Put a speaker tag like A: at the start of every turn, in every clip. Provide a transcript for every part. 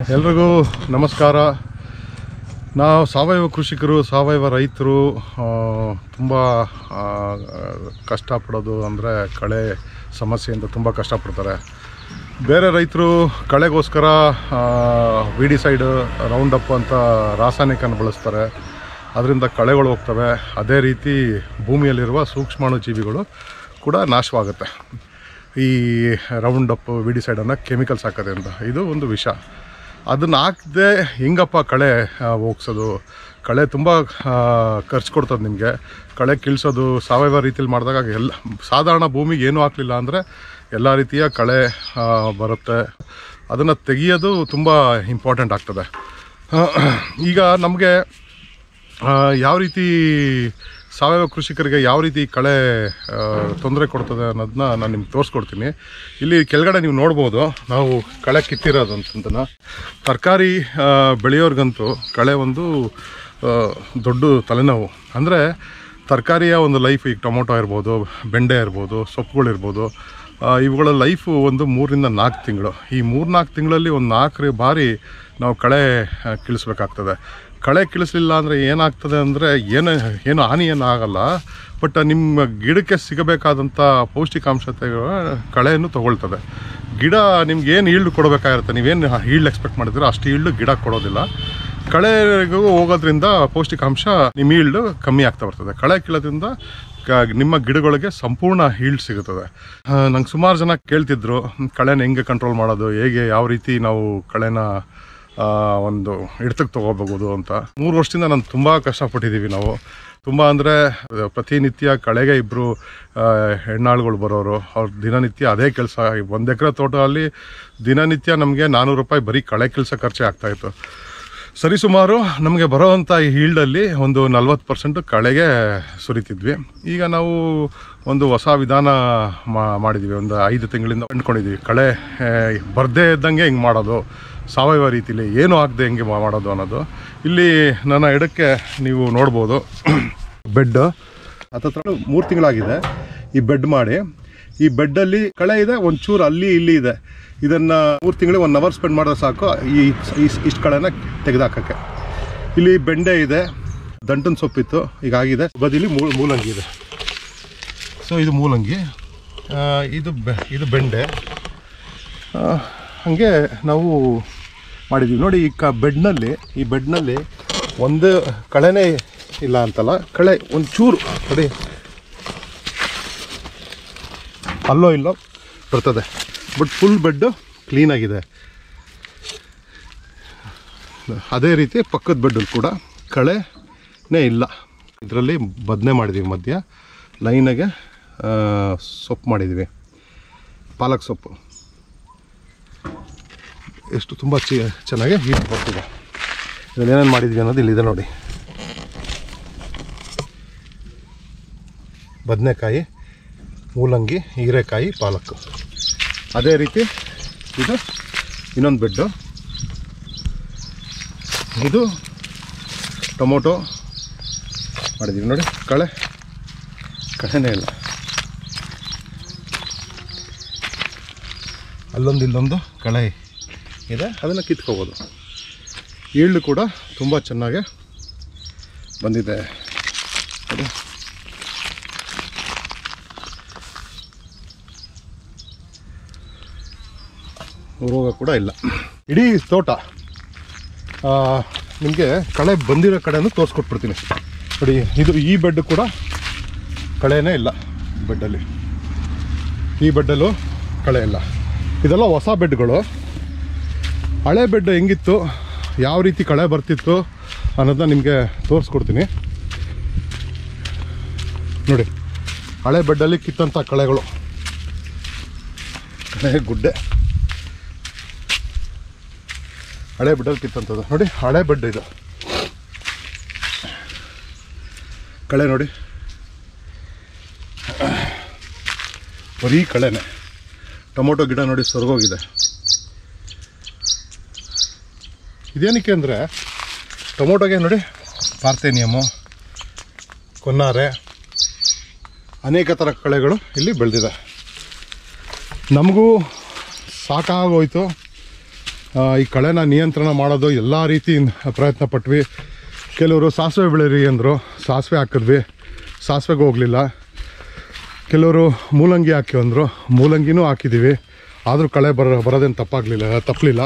A: ಎಲ್ರಿಗೂ ನಮಸ್ಕಾರ ನಾವು ಸಾವಯವ ಕೃಷಿಕರು ಸಾವಯವ ರೈತರು ತುಂಬ ಕಷ್ಟಪಡೋದು ಅಂದರೆ ಕಳೆ ಸಮಸ್ಯೆಯಿಂದ ತುಂಬ ಕಷ್ಟಪಡ್ತಾರೆ ಬೇರೆ ರೈತರು ಕಳೆಗೋಸ್ಕರ ವಿಡಿಸೈಡ್ ರೌಂಡ್ ಅಪ್ ಅಂತ ರಾಸಾಯನಿಕನ ಬಳಸ್ತಾರೆ ಅದರಿಂದ ಕಳೆಗಳು ಹೋಗ್ತವೆ ಅದೇ ರೀತಿ ಭೂಮಿಯಲ್ಲಿರುವ ಸೂಕ್ಷ್ಮಾಣು ಜೀವಿಗಳು ಕೂಡ ನಾಶವಾಗುತ್ತೆ ಈ ರೌಂಡ್ ಅಪ್ ವಿಡಿಸೈಡನ್ನು ಕೆಮಿಕಲ್ಸ್ ಹಾಕೋದ್ರಿಂದ ಇದು ಒಂದು ವಿಷ ಅದನ್ನು ಹಾಕದೆ ಹೆಂಗಪ್ಪ ಕಳೆ ಆ, ಹೋಗ್ಸೋದು ಕಳೆ ತುಂಬ ಖರ್ಚು ಕೊಡ್ತದೆ ನಿಮಗೆ ಕಳೆ ಕೀಳ್ಸೋದು ಸಾವಯವ ರೀತಿಯಲ್ಲಿ ಮಾಡಿದಾಗ ಎಲ್ಲ ಸಾಧಾರಣ ಭೂಮಿಗೆ ಏನೂ ಹಾಕಲಿಲ್ಲ ಅಂದರೆ ಎಲ್ಲ ರೀತಿಯ ಕಳೆ ಆ, ಬರುತ್ತೆ ಅದನ್ನು ತೆಗಿಯೋದು ತುಂಬ ಇಂಪಾರ್ಟೆಂಟ್ ಆಗ್ತದೆ ಆ, ಈಗ ನಮಗೆ ಯಾವ ರೀತಿ ಸಾವಯವ ಕೃಷಿಕರಿಗೆ ಯಾವ ರೀತಿ ಕಳೆ ತೊಂದರೆ ಕೊಡ್ತದೆ ಅನ್ನೋದನ್ನ ನಾನು ನಿಮ್ಗೆ ತೋರಿಸ್ಕೊಡ್ತೀನಿ ಇಲ್ಲಿ ಕೆಳಗಡೆ ನೀವು ನೋಡ್ಬೋದು ನಾವು ಕಳೆ ಕಿತ್ತಿರೋದು ಅಂತಂತನ ತರಕಾರಿ ಬೆಳೆಯೋರ್ಗಂತೂ ಕಳೆ ಒಂದು ಆ, ದೊಡ್ಡ ತಲೆನೋವು ಅಂದರೆ ತರಕಾರಿಯ ಒಂದು ಲೈಫ್ ಈಗ ಟೊಮೊಟೊ ಇರ್ಬೋದು ಬೆಂಡೆ ಇರ್ಬೋದು ಸೊಪ್ಪುಗಳಿರ್ಬೋದು ಆ, ಇವುಗಳ ಲೈಫು ಒಂದು ಮೂರರಿಂದ ನಾಲ್ಕು ತಿಂಗಳು ಈ ಮೂರು ನಾಲ್ಕು ತಿಂಗಳಲ್ಲಿ ಒಂದು ನಾಲ್ಕು ಬಾರಿ ನಾವು ಕಳೆ ಆ, ಕೀಳಿಸ್ಬೇಕಾಗ್ತದೆ ಕಳೆ ಕೀಳಿಸ್ಲಿಲ್ಲ ಅಂದರೆ ಏನಾಗ್ತದೆ ಅಂದರೆ ಏನು ಏನು ಹಾನಿ ಏನು ಆಗಲ್ಲ ಬಟ್ ನಿಮ್ಮ ಗಿಡಕ್ಕೆ ಸಿಗಬೇಕಾದಂಥ ಪೌಷ್ಟಿಕಾಂಶತೆಗಳು ಕಳೆಯನ್ನು ತಗೊಳ್ತದೆ ಗಿಡ ನಿಮ್ಗೆ ಏನು ಈಲ್ಡ್ ಕೊಡಬೇಕಾಗಿರುತ್ತೆ ನೀವೇನು ಈಲ್ಡ್ ಎಕ್ಸ್ಪೆಕ್ಟ್ ಮಾಡಿದ್ರೆ ಅಷ್ಟು ಈಲ್ಡ್ ಗಿಡ ಕೊಡೋದಿಲ್ಲ ಕಳೆಗೂ ಹೋಗೋದ್ರಿಂದ ಪೌಷ್ಟಿಕಾಂಶ ನಿಮ್ಮ ಈಲ್ಡ್ ಕಮ್ಮಿ ಆಗ್ತಾ ಬರ್ತದೆ ಕಳೆ ಕೀಳೋದ್ರಿಂದ ಕ- ನಿಮ್ಮ ಗಿಡಗಳಿಗೆ ಸಂಪೂರ್ಣ ಈಲ್ಡ್ ಸಿಗುತ್ತದೆ ನಂಗೆ ಸುಮಾರು ಜನ ಕೇಳ್ತಿದ್ರು ಕಳೆನ ಹೆಂಗೆ ಕಂಟ್ರೋಲ್ ಮಾಡೋದು ಹೇಗೆ ಯಾವ ರೀತಿ ನಾವು ಕಳೆನ ಆ, ಒಂದು ಹಿಡ್ತಕ್ಕೆ ತೊಗೋಬಹುದು ಅಂತ ಮೂರು ವರ್ಷದಿಂದ ನಾನು ತುಂಬ ಕಷ್ಟಪಟ್ಟಿದ್ದೀವಿ ನಾವು ತುಂಬ ಅಂದರೆ ಪ್ರತಿನಿತ್ಯ ಕಳೆಗೆ ಇಬ್ಬರು ಹೆಣ್ಣಾಳುಗಳು ಬರೋರು ಅವ್ರ ದಿನನಿತ್ಯ ಅದೇ ಕೆಲಸ ಒಂದು ಎಕರೆ ತೋಟದಲ್ಲಿ ದಿನನಿತ್ಯ ನಮಗೆ ನಾನ್ನೂರು ರೂಪಾಯಿ ಬರೀ ಕಳೆ ಕೆಲಸ ಖರ್ಚೆ ಆಗ್ತಾಯಿತ್ತು ಸರಿಸುಮಾರು ನಮಗೆ ಬರೋವಂಥ ಈ ಹೀಲ್ಡಲ್ಲಿ ಒಂದು ನಲ್ವತ್ತು ಪರ್ಸೆಂಟ್ ಕಳೆಗೆ ಸುರಿತಿದ್ವಿ ಈಗ ನಾವು ಒಂದು ಹೊಸ ವಿಧಾನ ಮಾ- ಮಾಡಿದ್ವಿ ಒಂದು ಐದು ತಿಂಗಳಿಂದ ಅಂದ್ಕೊಂಡಿದ್ವಿ ಕಳೆ ಬರದೇ ಇದ್ದಂಗೆ ಹಿಂಗೆ ಮಾಡೋದು ಸಾವಯವ ರೀತಿಲಿ ಏನು ಆಗದೆ ಹೆಂಗೆ ಮಾ- ಮಾಡೋದು ಅನ್ನೋದು ಇಲ್ಲಿ ನನ್ನ ಎಡಕ್ಕೆ ನೀವು ನೋಡ್ಬೋದು ಬೆಡ್ ಹತ್ತತ್ರ ಮೂರು ತಿಂಗಳಾಗಿದೆ ಈ ಬೆಡ್ ಮಾಡಿ ಈ ಬೆಡ್ಡಲ್ಲಿ ಕಳೆ ಇದೆ ಒಂಚೂರು ಅಲ್ಲಿ ಇಲ್ಲಿ ಇದೆ ಇದನ್ನು ಮೂರು ತಿಂಗಳಿಗೆ ಒನ್ ಅವರ್ ಸ್ಪೆಂಡ್ ಮಾಡಿದ್ರೆ ಸಾಕು ಈ ಇಷ್ಟು ಕಳೆನ ತೆಗೆದಾಕಕ್ಕೆ ಇಲ್ಲಿ ಬೆಂಡೆ ಇದೆ ದಂಟನ್ ಸೊಪ್ಪಿತ್ತು ಈಗ ಆಗಿದೆ ಬದಿಲಿ ಮೂಲ ಮೂಲಂಗಿ ಇದೆ ಸೊ ಇದು ಮೂಲಂಗಿ ಆ, ಇದು ಬೆ ಇದು ಬೆಂಡೆ ಆ, ಹಾಗೆ ನಾವು ಮಾಡಿದ್ದೀವಿ ನೋಡಿ ಈ ಕ ಬೆಡ್ನಲ್ಲಿ ಈ ಬೆಡ್ನಲ್ಲಿ ಒಂದು ಕಳೆನೇ ಇಲ್ಲ ಅಂತಲ್ಲ ಕಳೆ ಒಂದು ಚೂರು ನೋಡಿ ಅಲ್ಲೋ ಇಲ್ಲೋ ಬರ್ತದೆ ಬಟ್ ಫುಲ್ ಬೆಡ್ಡು ಕ್ಲೀನಾಗಿದೆ ಅದೇ ರೀತಿ ಪಕ್ಕದ ಬೆಡ್ಡಲ್ಲಿ ಕೂಡ ಕಳೆನೇ ಇಲ್ಲ ಇದರಲ್ಲಿ ಬದನೆ ಮಾಡಿದ್ದೀವಿ ಮಧ್ಯ ಲೈನಾಗೆ ಆ, ಸೊಪ್ಪು ಮಾಡಿದ್ವಿ ಪಾಲಕ್ ಸೊಪ್ಪು ಎಷ್ಟು ತುಂಬ ಚಿ ಚೆನ್ನಾಗಿ ಹೀಟ್ ಬರ್ತಿದೆ ಇದರಲ್ಲಿ ಏನೇನು ಮಾಡಿದ್ವಿ ಅನ್ನೋದು ಇಲ್ಲಿದೆ ನೋಡಿ ಬದನೆಕಾಯಿ ಮೂಲಂಗಿ ಹೀರೆಕಾಯಿ ಪಾಲಕ್ಕು ಅದೇ ರೀತಿ ಇದು ಇನ್ನೊಂದು ಬೆಡ್ಡು ಇದು ಟೊಮೊಟೊ ಮಾಡಿದ್ದೀವಿ ನೋಡಿ ಕಳೆ ಕಳೆನೇ ಇಲ್ಲ ಅಲ್ಲೊಂದು ಇಲ್ಲೊಂದು ಕಳೆ ಇದೆ ಅದನ್ನು ಕಿತ್ಕೋಬೋದು ಈಳ್ಳು ಕೂಡ ತುಂಬ ಚೆನ್ನಾಗಿ ಬಂದಿದೆ ನೋಡಿ. ರೋಗ ಕೂಡ ಇಲ್ಲ ಇಡೀ ತೋಟ ನಿಮಗೆ ಕಳೆ ಬಂದಿರೋ ಕಡೆನೂ ತೋರಿಸ್ಕೊಟ್ಬಿಡ್ತೀನಿ ನೋಡಿ ಇದು ಈ ಬೆಡ್ ಕೂಡ ಕಳೆನೇ ಇಲ್ಲ ಬೆಡ್ಡಲ್ಲಿ ಈ ಬೆಡ್ಡಲ್ಲೂ ಕಳೆ ಇಲ್ಲ ಇದೆಲ್ಲ ಹೊಸ ಬೆಡ್ಗಳು ಹಳೆ ಬೆಡ್ ಹೆಂಗಿತ್ತು ಯಾವ ರೀತಿ ಕಳೆ ಬರ್ತಿತ್ತು ಅನ್ನೋದನ್ನ ನಿಮಗೆ ತೋರಿಸ್ಕೊಡ್ತೀನಿ ನೋಡಿ ಹಳೆ ಬೆಡ್ಡಲ್ಲಿ ಕಿತ್ತಂಥ ಕಳೆಗಳು ಕಳೆ ಗುಡ್ಡೆ ಹಳೆ ಬೆಡ್ಡಲ್ಲಿ ಕಿತ್ತಂಥದ್ದು ನೋಡಿ ಹಳೆ ಬೆಡ್ ಇದು ಕಳೆ ನೋಡಿ ಬರೀ ಕಳೆನೆ ಟೊಮೊಟೊ ಗಿಡ ನೋಡಿ ಸೊರಗೋಗಿದೆ ಇದೇನಕ್ಕೆ ಅಂದರೆ ಟೊಮೊಟೊಗೆ ನೋಡಿ ಪಾರ್ಥೇನಿಯಮು ಕೊನ್ನಾರೆ ಅನೇಕ ಥರ ಕಳೆಗಳು ಇಲ್ಲಿ ಬೆಳೆದಿದೆ ನಮಗೂ ಸಾಕಾಗೋಯ್ತು ಆ, ಈ ಕಳೆನ ನಿಯಂತ್ರಣ ಮಾಡೋದು ಎಲ್ಲ ರೀತಿ ಪ್ರಯತ್ನ ಪಟ್ವಿ ಕೆಲವರು ಸಾಸಿವೆ ಬೆಳೀರಿ ಅಂದರು ಸಾಸಿವೆ ಹಾಕಿದ್ವಿ ಸಾಸಿವೆಗೆ ಹೋಗಲಿಲ್ಲ ಕೆಲವರು ಮೂಲಂಗಿ ಹಾಕಿ ಅಂದರು ಮೂಲಂಗಿನೂ ಹಾಕಿದ್ದೀವಿ ಆದರೂ ಕಳೆ ಬರ ಬರೋದೇನು ತಪ್ಪಾಗಲಿಲ್ಲ ತಪ್ಪಲಿಲ್ಲ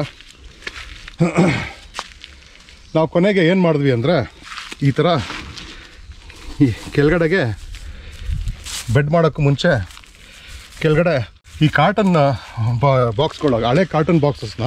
A: ನಾವು ಕೊನೆಗೆ ಏನು ಮಾಡಿದ್ವಿ ಅಂದರೆ ಈ ಥರ ಈ ಕೆಳಗಡೆಗೆ ಬೆಡ್ ಮಾಡೋಕ್ಕೂ ಮುಂಚೆ ಕೆಳಗಡೆ ಈ ಕಾಟನ್ ಬಾಕ್ಸ್ಗಳು ಹಳೆ ಕಾಟನ್ ಬಾಕ್ಸಸ್ನ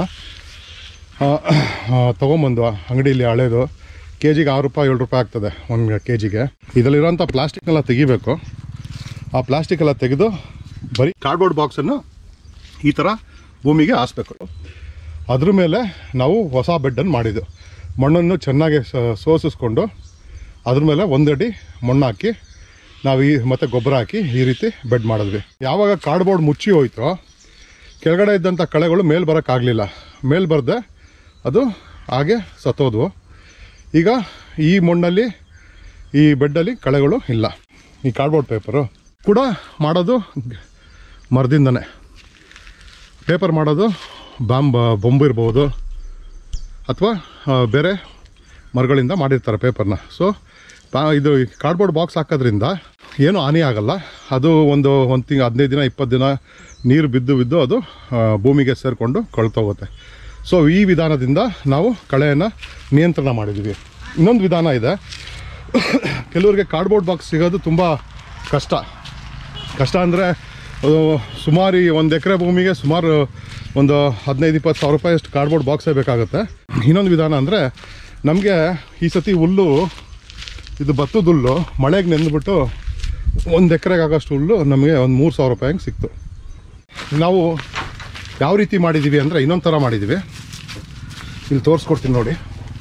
A: ತೊಗೊಂಬಂದು ಅಂಗಡಿಯಲ್ಲಿ ಹಳೇದು ಕೆ ಜಿಗೆ ಆರು ರೂಪಾಯಿ ಏಳು ರೂಪಾಯಿ ಆಗ್ತದೆ ಒಂದು ಕೆ ಜಿಗೆ ಇದರಲ್ಲಿರೋಂಥ ಪ್ಲಾಸ್ಟಿಕ್ನೆಲ್ಲ ತೆಗಿಬೇಕು ಆ ಪ್ಲಾಸ್ಟಿಕ್ ಎಲ್ಲ ತೆಗೆದು ಬರೀ ಕಾರ್ಡ್ಬೋರ್ಡ್ ಬಾಕ್ಸನ್ನು ಈ ಥರ ಭೂಮಿಗೆ ಹಾಸ್ಬೇಕು ಅದ್ರ ಮೇಲೆ ನಾವು ಹೊಸ ಬೆಡ್ಡನ್ನು ಮಾಡಿದ್ದು ಮಣ್ಣನ್ನು ಚೆನ್ನಾಗಿ ಸ- ಸೋಸಿಸ್ಕೊಂಡು ಅದ್ರ ಮೇಲೆ ಒಂದಡಿ ಮಣ್ಣು ಹಾಕಿ ನಾವು ಈ ಮತ್ತೆ ಗೊಬ್ಬರ ಹಾಕಿ ಈ ರೀತಿ ಬೆಡ್ ಮಾಡಿದ್ವಿ ಯಾವಾಗ ಕಾರ್ಡ್ಬೋರ್ಡ್ ಮುಚ್ಚಿ ಹೋಯ್ತೋ ಕೆಳಗಡೆ ಇದ್ದಂಥ ಕಳೆಗಳು ಮೇಲೆ ಬರೋಕ್ಕಾಗಲಿಲ್ಲ ಮೇಲೆ ಬರದೆ ಅದು ಹಾಗೆ ಸತ್ತೋದ್ವು ಈಗ ಈ ಮಣ್ಣಲ್ಲಿ ಈ ಬೆಡ್ಡಲ್ಲಿ ಕಳೆಗಳು ಇಲ್ಲ ಈ ಕಾರ್ಡ್ಬೋರ್ಡ್ ಪೇಪರು ಕೂಡ ಮಾಡೋದು ಮರದಿಂದನೇ ಪೇಪರ್ ಮಾಡೋದು ಬಾಂಬ್ ಬೊಂಬು ಇರ್ಬೋದು ಅಥವಾ ಬೇರೆ ಮರಗಳಿಂದ ಮಾಡಿರ್ತಾರೆ ಪೇಪರ್ನ ಸೊ ಇದು ಕಾರ್ಡ್ಬೋರ್ಡ್ ಬಾಕ್ಸ್ ಹಾಕೋದ್ರಿಂದ ಏನೂ ಹಾನಿ ಆಗಲ್ಲ ಅದು ಒಂದು ಒಂದು ತಿಂಗ್ ಹದಿನೈದು ದಿನ ಇಪ್ಪತ್ತು ದಿನ ನೀರು ಬಿದ್ದು ಬಿದ್ದು ಅದು ಆ, ಭೂಮಿಗೆ ಸೇರಿಕೊಂಡು ಕೊಳ್ತೋಗುತ್ತೆ ಸೊ ಈ ವಿಧಾನದಿಂದ ನಾವು ಕಳೆಯನ್ನು ನಿಯಂತ್ರಣ ಮಾಡಿದ್ದೀವಿ ಇನ್ನೊಂದು ವಿಧಾನ ಇದೆ ಕೆಲವರಿಗೆ ಕಾರ್ಡ್ಬೋರ್ಡ್ ಬಾಕ್ಸ್ ಸಿಗೋದು ತುಂಬ ಕಷ್ಟ ಕಷ್ಟ ಅಂದರೆ ಸುಮಾರು ಈ ಒಂದು ಎಕರೆ ಭೂಮಿಗೆ ಸುಮಾರು ಒಂದು ಹದಿನೈದು ಇಪ್ಪತ್ತು ಸಾವಿರ ರೂಪಾಯಿ ಅಷ್ಟು ಕಾರ್ಡ್ಬೋರ್ಡ್ ಬಾಕ್ಸೇ ಬೇಕಾಗುತ್ತೆ ಇನ್ನೊಂದು ವಿಧಾನ ಅಂದರೆ ನಮಗೆ ಈ ಸತಿ ಹುಲ್ಲು ಇದು ಭತ್ತದ ಹುಲ್ಲು ಮಳೆಗೆ ನೆಂದ್ಬಿಟ್ಟು ಒಂದು ಎಕರೆಗೆ ಆಗೋಷ್ಟು ಹುಲ್ಲು ನಮಗೆ ಒಂದು ಮೂರು ಸಾವಿರ ರೂಪಾಯಿ ಹಂಗೆ ಸಿಕ್ತು ನಾವು ಯಾವ ರೀತಿ ಮಾಡಿದ್ದೀವಿ ಅಂದರೆ ಇನ್ನೊಂದು ಥರ ಮಾಡಿದ್ದೀವಿ ಇಲ್ಲಿ ತೋರಿಸ್ಕೊಡ್ತೀನಿ ನೋಡಿ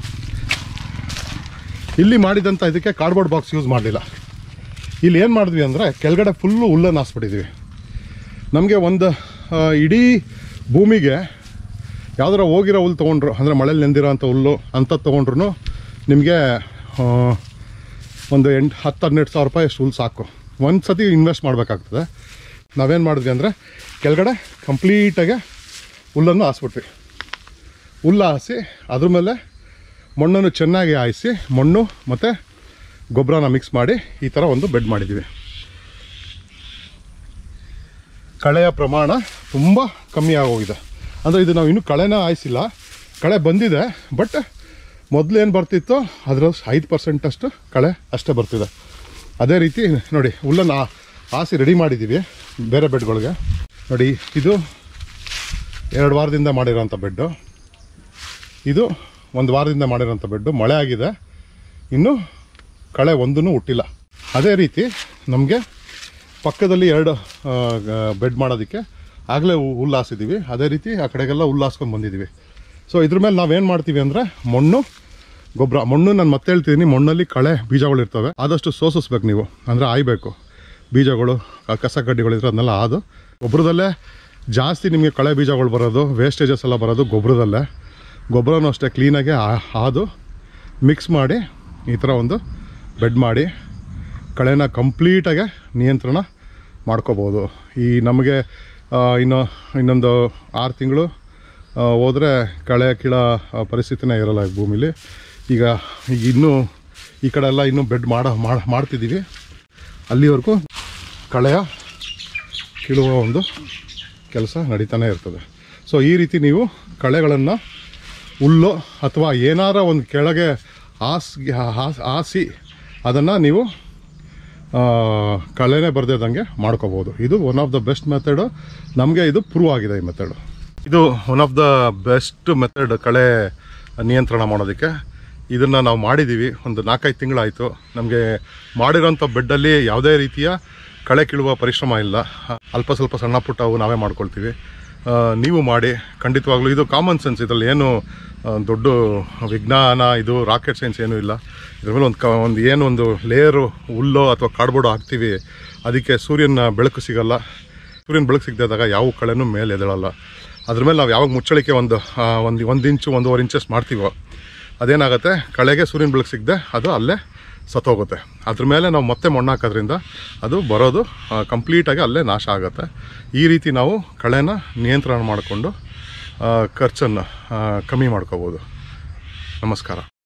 A: ಇಲ್ಲಿ ಮಾಡಿದಂಥ ಇದಕ್ಕೆ ಕಾರ್ಡ್ಬೋರ್ಡ್ ಬಾಕ್ಸ್ ಯೂಸ್ ಮಾಡಲಿಲ್ಲ ಇಲ್ಲಿ ಏನು ಮಾಡಿದ್ವಿ ಅಂದರೆ ಕೆಳಗಡೆ ಫುಲ್ಲು ಹುಲ್ಲನ್ನು ಹಾಸ್ಬಿಟ್ಟಿದ್ವಿ ನಮಗೆ ಒಂದು ಆ, ಇಡೀ ಭೂಮಿಗೆ ಯಾವ್ದಾರ ಹೋಗಿರೋ ಹುಲ್ಲು ತೊಗೊಂಡ್ರು ಅಂದರೆ ಮಳೇಲಿ ನೆಂದಿರೋ ಅಂಥ ಹುಲ್ಲು ಅಂಥದ್ದು ತೊಗೊಂಡ್ರು ನಿಮಗೆ ಆ, ಒಂದು ಎಂಟು ಹತ್ತು ಹನ್ನೆರಡು ಸಾವಿರ ರೂಪಾಯಿ ಅಷ್ಟು ಹುಲ್ಲು ಸಾಕು ಒಂದು ಸತಿ ಇನ್ವೆಸ್ಟ್ ಮಾಡಬೇಕಾಗ್ತದೆ ನಾವೇನು ಮಾಡಿದ್ವಿ ಅಂದರೆ ಕೆಳಗಡೆ ಕಂಪ್ಲೀಟಾಗೆ ಹುಲ್ಲನ್ನು ಹಾಸ್ಬಿಟ್ವಿ ಹುಲ್ಲು ಹಾಸಿ ಅದ್ರ ಮೇಲೆ ಮಣ್ಣನ್ನು ಚೆನ್ನಾಗಿ ಹಾಯಿಸಿ ಮಣ್ಣು ಮತ್ತು ಗೊಬ್ಬರನ ಮಿಕ್ಸ್ ಮಾಡಿ ಈ ಥರ ಒಂದು ಬೆಡ್ ಮಾಡಿದ್ದೀವಿ ಕಳೆಯ ಪ್ರಮಾಣ ತುಂಬ ಕಮ್ಮಿ ಆಗೋಗಿದೆ ಅಂದರೆ ಇದು ನಾವು ಇನ್ನೂ ಕಳೆನ ಹಾಯಿಸಿಲ್ಲ ಕಳೆ ಬಂದಿದೆ ಬಟ್ ಮೊದಲು ಏನು ಬರ್ತಿತ್ತೋ ಅದರ ಐದು ಪರ್ಸೆಂಟಷ್ಟು ಕಳೆ ಅಷ್ಟೇ ಬರ್ತಿದೆ ಅದೇ ರೀತಿ ನೋಡಿ ಹುಲ್ಲನ್ನು ಹಾ- ಹಾಸಿ ರೆಡಿ ಮಾಡಿದ್ದೀವಿ ಬೇರೆ ಬೆಡ್ಗಳಿಗೆ ನೋಡಿ ಇದು ಎರಡು ವಾರದಿಂದ ಮಾಡಿರೋಂಥ ಬೆಡ್ಡು ಇದು ಒಂದು ವಾರದಿಂದ ಮಾಡಿರೋಂಥ ಬೆಡ್ಡು ಮಳೆ ಆಗಿದೆ ಇನ್ನು ಕಳೆ ಒಂದೂ ಹುಟ್ಟಿಲ್ಲ ಅದೇ ರೀತಿ ನಮಗೆ ಪಕ್ಕದಲ್ಲಿ ಎರಡು ಆ, ಗ- ಬೆಡ್ ಮಾಡೋದಕ್ಕೆ ಆಗಲೇ ಹುಲ್ಲು ಹಾಸಿದ್ದೀವಿ ಅದೇ ರೀತಿ ಆ ಕಡೆಗೆಲ್ಲ ಹುಲ್ಲು ಹಾಸ್ಕೊಂಡು ಬಂದಿದ್ದೀವಿ ಸೊ ಇದ್ರ ಮೇಲೆ ನಾವೇನು ಮಾಡ್ತೀವಿ ಅಂದರೆ ಮಣ್ಣು ಗೊಬ್ಬರ ಮಣ್ಣು ನಾನು ಮತ್ತೆ ಹೇಳ್ತಿದ್ದೀನಿ ಮಣ್ಣಲ್ಲಿ ಕಳೆ ಬೀಜಗಳು ಇರ್ತವೆ ಆದಷ್ಟು ಸೋಸಿಸ್ಬೇಕು ನೀವು ಅಂದರೆ ಆಯ್ಬೇಕು ಬೀಜಗಳು ಕ- ಕಸ ಕಡ್ಡಿಗಳಿದ್ರೆ ಅದನ್ನೆಲ್ಲ ಆದು ಗೊಬ್ಬರದಲ್ಲೇ ಜಾಸ್ತಿ ನಿಮಗೆ ಕಳೆ ಬೀಜಗಳು ಬರೋದು ವೇಸ್ಟೇಜಸ್ ಎಲ್ಲ ಬರೋದು ಗೊಬ್ಬರದಲ್ಲೇ ಗೊಬ್ಬರನೂ ಅಷ್ಟೇ ಕ್ಲೀನಾಗಿ ಆ- ಆದು ಮಿಕ್ಸ್ ಮಾಡಿ ಈ ಥರ ಒಂದು ಬೆಡ್ ಮಾಡಿ ಕಳೆನ ಕಂಪ್ಲೀಟಾಗಿ ನಿಯಂತ್ರಣ ಮಾಡ್ಕೋಬೋದು ಈ ನಮಗೆ ಆ, ಇನ್ನು ಇನ್ನೊಂದು ಆರು ತಿಂಗಳು ಹೋದರೆ ಕಳೆ ಕೀಳ ಆ, ಪರಿಸ್ಥಿತಿನೇ ಇರಲ್ಲ ಈ ಭೂಮಿಲಿ ಈಗ ಈಗ ಇನ್ನೂ ಈ ಕಡೆ ಎಲ್ಲ ಇನ್ನೂ ಬೆಡ್ ಮಾಡ ಮಾಡ್- ಮಾಡ್ತಿದ್ದೀವಿ ಅಲ್ಲಿವರೆಗೂ ಕಳೆಯ ಕೀಳುವ ಒಂದು ಕೆಲಸ ನಡೀತಾನೆ ಇರ್ತದೆ ಸೊ ಈ ರೀತಿ ನೀವು ಕಳೆಗಳನ್ನು ಹುಲ್ಲು ಅಥವಾ ಏನಾರ ಒಂದು ಕೆಳಗೆ ಹಾಸ್ ಹಾಸ್- ಹಾಸಿ ಅದನ್ನು ನೀವು ಆ, ಕಳೆನೇ ಬರ್ದಿದ್ದಂಗೆ ಮಾಡ್ಕೋಬೋದು ಇದು one of the best method ನಮಗೆ ಇದು ಪ್ರೂವ್ ಆಗಿದೆ ಈ ಮೆಥಡು ಇದು one of the best method ಕಳೆ ನಿಯಂತ್ರಣ ಮಾಡೋದಕ್ಕೆ ಇದನ್ನು ನಾವು ಮಾಡಿದ್ದೀವಿ ಒಂದು ನಾಲ್ಕೈದು ತಿಂಗಳಾಯಿತು ನಮಗೆ ಮಾಡಿರೋಂಥ ಬೆಡ್ಡಲ್ಲಿ ಯಾವುದೇ ರೀತಿಯ ಕಳೆ ಕೀಳುವ ಪರಿಶ್ರಮ ಇಲ್ಲ ಅಲ್ಪ ಸ್ವಲ್ಪ ಸಣ್ಣ ಪುಟ್ಟ ಅವು ನಾವೇ ಮಾಡ್ಕೊಳ್ತೀವಿ ಆ, ನೀವು ಮಾಡಿ ಖಂಡಿತವಾಗ್ಲೂ ಇದು ಕಾಮನ್ ಸೆನ್ಸ್ ಇದರಲ್ಲಿ ಏನು ಆ, ದೊಡ್ಡ ವಿಜ್ಞಾನ ಇದು ರಾಕೆಟ್ ಸೈನ್ಸ್ ಏನೂ ಇಲ್ಲ ಇದ್ರ ಮೇಲೆ ಒಂದು ಕ ಒಂದು ಏನು ಒಂದು ಲೇಯರು ಹುಲ್ಲೋ ಅಥವಾ ಕಾರ್ಡ್ಬೋರ್ಡ್ ಹಾಕ್ತೀವಿ ಅದಕ್ಕೆ ಸೂರ್ಯನ ಬೆಳಕು ಸಿಗಲ್ಲ ಸೂರ್ಯನ ಬೆಳಕು ಸಿಗದಾಗ ಯಾವ ಕಳೆನೂ ಮೇಲೆ ಎದ್ದೇಳಲ್ಲ ಅದ್ರ ಮೇಲೆ ನಾವು ಯಾವಾಗ ಮುಚ್ಚಳಿಕೆ ಒಂದು ಆ, ಒಂದು ಒಂದು ಇಂಚು ಒಂದೂವರೆ ಇಂಚಸ್ ಮಾಡ್ತೀವೋ ಅದೇನಾಗುತ್ತೆ ಕಳೆಗೆ ಸೂರ್ಯನ ಬೆಳಕು ಸಿಗದೆ ಅದು ಅಲ್ಲೇ ಸತ್ತೋಗುತ್ತೆ ಅದ್ರ ಮೇಲೆ ನಾವು ಮತ್ತೆ ಮಣ್ಣು ಹಾಕೋದ್ರಿಂದ ಅದು ಬರೋದು ಕಂಪ್ಲೀಟಾಗಿ ಅಲ್ಲೇ ನಾಶ ಆಗುತ್ತೆ ಈ ರೀತಿ ನಾವು ಕಳೆನ ನಿಯಂತ್ರಣ ಮಾಡಿಕೊಂಡು ಖರ್ಚನ್ನು ಕಮ್ಮಿ ಮಾಡ್ಕೋಬೋದು ನಮಸ್ಕಾರ